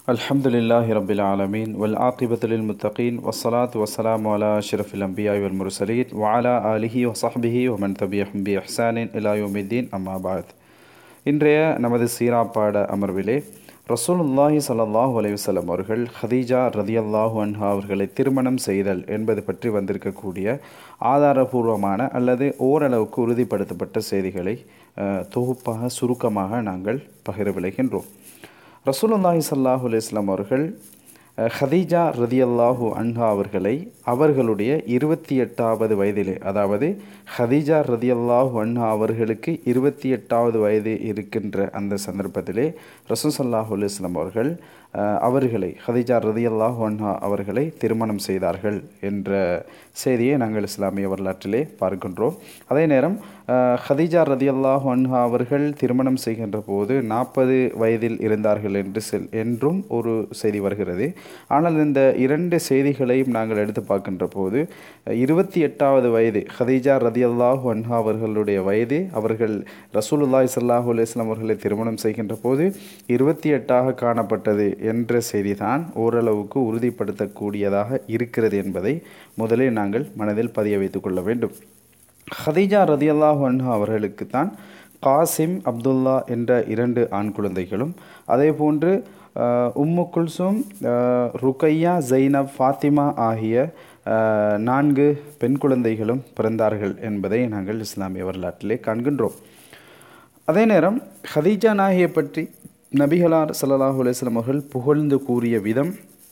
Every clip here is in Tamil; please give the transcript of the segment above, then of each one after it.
الحمد لله رب العالمين والعاقبة للمتقين والصلاة والسلام على أشرف الأنبياء والمرسلين وعلى آله وصحبه ومن تبعهم بإحسان إلى يوم الدين أما بعد இன்றைய நமது சீரா பாட அமர்விலே ரசூலுல்லாஹி ஸல்லல்லாஹு அலைஹி வஸல்லம் அவர்கள் ஹதீஜா ரதியல்லாஹு அன்ஹா அவர்களை திருமணம் செய்தல் என்பது பற்றி வந்திருக்கக்கூடிய ஆதாரபூர்வமான அல்லது ஓரளவுக்கு உறுதிப்படுத்தப்பட்ட செய்திகளை அஹ், தொகுப்பாக சுருக்கமாக நாங்கள் பகிர விளைகின்றோம் ரசூலுல்லாஹி ஸல்லல்லாஹு அலைஹி வஸல்லம் அவர்கள் அஹ், ஹதீஜா ரதியல்லாஹு அன்ஹா அவர்களை அவர்களுடைய இருபத்தி எட்டாவது வயதிலே அதாவது ஹதீஜா ரதியல்லாஹு அன்ஹா அவர்களுக்கு இருபத்தி எட்டாவது வயது இருக்கின்ற அந்த சந்தர்ப்பத்திலே ரசூல் ஸல்லல்லாஹு அலைஹி வஸல்லம் அவர்கள் அஹ், அவர்களை ஹதீஜா ரதியல்லாஹு அன்ஹா அவர்களை திருமணம் செய்தார்கள் என்ற செய்தியை நாங்கள் இஸ்லாமிய வரலாற்றிலே பார்க்கின்றோம் அதே நேரம் அஹ், ஹதீஜா ரதியல்லாஹு அன்ஹா அவர்கள் திருமணம் செய்கின்ற போது நாற்பது வயதில் இருந்தார்கள் என்று செல் என்றும் ஒரு செய்தி வருகிறது ஆனால் இந்த இரண்டு செய்திகளையும் நாங்கள் எடுத்து பார்க்கின்ற போது இருபத்தி எட்டாவது வயது ஹதீஜா ரதியல்லாஹு அன்ஹா அவர்களுடைய வயது அவர்கள் ரசூலுல்லாஹி ஸல்லல்லாஹு அலைஹி வஸல்லம் அவர்களை திருமணம் செய்கின்ற போது இருபத்தி எட்டாக காணப்பட்டது என்ற செய்திதான் ஓரளவுக்கு உறுதிப்படுத்தக்கூடியதாக இருக்கிறது என்பதை முதலில் நாங்கள் மனதில் பதிய வைத்துக் கொள்ள வேண்டும் ஹதீஜா ரதியல்லாஹு அன்ஹா அவர்களுக்கு தான் காசிம் அப்துல்லா என்ற இரண்டு ஆண் குழந்தைகளும் அதே போன்று அஹ், உம்மு குல்சும் அஹ், ருக்கையா ஜைனப் ஃபாத்திமா ஆகிய அஹ், நான்கு பெண் குழந்தைகளும் பிறந்தார்கள் என்பதை நாங்கள் இஸ்லாமிய வரலாற்றிலே காண்கின்றோம் அதே நேரம் ஹதீஜா நாகியை பற்றி நபிகளார் ஸல்லல்லாஹு அலைஹி வஸல்லம் அவர்கள் புகழ்ந்து கூறிய விதம்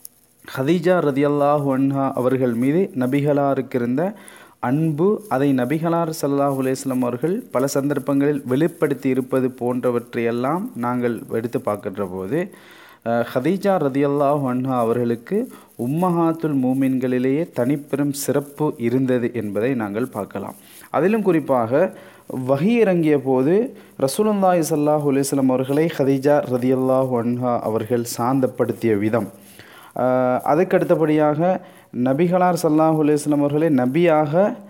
ஹதீஜா ரதியல்லாஹு அன்ஹா அவர்கள் மீது நபிகளாருக்கு இருந்த அன்பு அதை நபிகளார் ஸல்லல்லாஹு அலைஹி வஸல்லம் அவர்கள் பல சந்தர்ப்பங்களில் வெளிப்படுத்தி இருப்பது போன்றவற்றையெல்லாம் நாங்கள் எடுத்து பார்க்கின்ற போது அஹ், ஹதீஜா ரதியல்லாஹு அன்ஹா அவர்களுக்கு உம்மஹாத்துல் மூமின்களிலேயே தனிப்பெரும் சிறப்பு இருந்தது என்பதை நாங்கள் பார்க்கலாம் அதிலும் குறிப்பாக வஹி இறங்கிய போது ரசூலுல்லாஹி ஸல்லல்லாஹு அலைஹி வஸல்லம் அவர்களை ஹதீஜா ரதியல்லாஹு அன்ஹா அவர்கள் சாந்தப்படுத்திய விதம் ஆஹ் அதுக்கு அடுத்தபடியாக நபிகளார் ஸல்லல்லாஹு அலைஹி வஸல்லம் அவர்களை நபியாக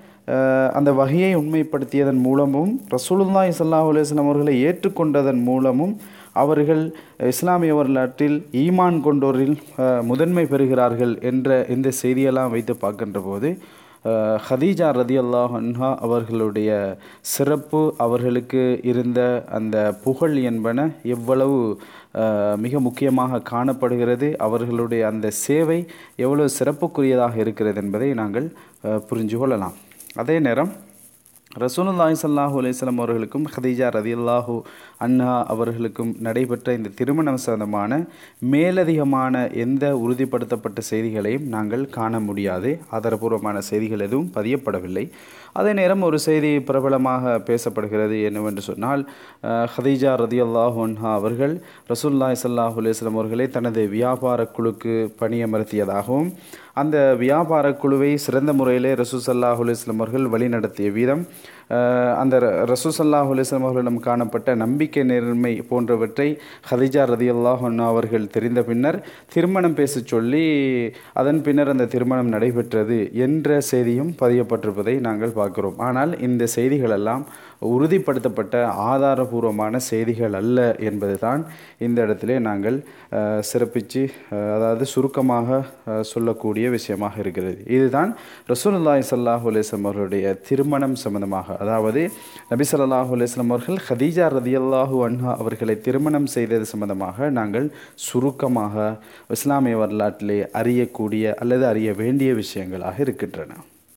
ஆஹ் அந்த வகையை உண்மைப்படுத்தியதன் மூலமும் ரசூலுல்லாஹி ஸல்லல்லாஹு அலைஹி வஸல்லம் அவர்களை ஏற்றுக்கொண்டதன் மூலமும் அவர்கள் இஸ்லாமிய வரலாற்றில் ஈமான் கொண்டோரில் ஆஹ் முதன்மை பெறுகிறார்கள் என்ற இந்த செய்தியெல்லாம் வைத்து பார்க்கின்ற போது ஆஹ் ஹதீஜா ரதியல்லாஹு அன்ஹா அவர்களுடைய சிறப்பு அவர்களுக்கு இருந்த அந்த புகழ் என்பன எவ்வளவு ஆஹ் மிக முக்கியமாக காணப்படுகிறது அவர்களுடைய அந்த சேவை எவ்வளவு சிறப்புக்குரியதாக இருக்கிறது என்பதை நாங்கள் ஆஹ் புரிஞ்சு கொள்ளலாம் அதே நேரம் ரசூலுல்லாஹி ஸல்லல்லாஹு அலைஹி வஸல்லம் அவர்களுக்கும் ஹதீஜா ரதியல்லாஹு அன்ஹா அவர்களுக்கும் நடைபெற்ற இந்த திருமணம் சம்பந்தமான மேலதிகமான எந்த உறுதிப்படுத்தப்பட்ட செய்திகளையும் நாங்கள் காண முடியாது ஆதாரபூர்வமான செய்திகள் எதுவும் பதியப்படவில்லை அதே நேரம் ஒரு செய்தி பிரபலமாக பேசப்படுகிறது என்னவென்று சொன்னால் அஹ், ஹதீஜா ரதியல்லாஹு அன்ஹா அவர்கள் ரசூலுல்லாஹி ஸல்லல்லாஹு அலைஹி வஸல்லம் அவர்களை தனது வியாபார குழுக்கு பணியமர்த்தியதாகவும் அந்த வியாபார குழுவை சிறந்த முறையிலே ரசூசல்லாஹ் அலுவலம் அவர்கள் வழிநடத்திய வீதம் அஹ், அந்த ரசூசல்லாஹ் அலுவலம் அவர்களிடம் காணப்பட்ட நம்பிக்கை நேர்மை போன்றவற்றை ஹதிஜா ரதியல்லாஹ் அவர்கள் தெரிந்த பின்னர் திருமணம் பேசச் சொல்லி அதன் பின்னர் அந்த திருமணம் நடைபெற்றது என்ற செய்தியும் பதியப்பட்டிருப்பதை நாங்கள் பார்க்கிறோம் ஆனால் இந்த செய்திகள் எல்லாம் உறுதிப்படுத்தப்பட்ட ஆதாரபூர்வமான செய்திகள் அல்ல என்பதுதான் இந்த இடத்திலே நாங்கள் அஹ், சிறப்பித்து அஹ், அதாவது சுருக்கமாக அஹ், சொல்லக்கூடிய விஷயமாக இருக்கிறது இதுதான் ரசூலுல்லாஹி ஸல்லல்லாஹு அலைஹி வஸல்லம் அவர்களுடைய திருமணம் சம்பந்தமாக அதாவது நபி ஸல்லல்லாஹு அலைஹி வஸல்லம் அவர்கள் ஹதீஜா ரதியல்லாஹு அன்ஹா அவர்களை திருமணம் செய்தது சம்பந்தமாக நாங்கள் சுருக்கமாக இஸ்லாமிய வரலாற்றிலே அறியக்கூடிய அல்லது அறிய வேண்டிய விஷயங்களாக இருக்கின்றன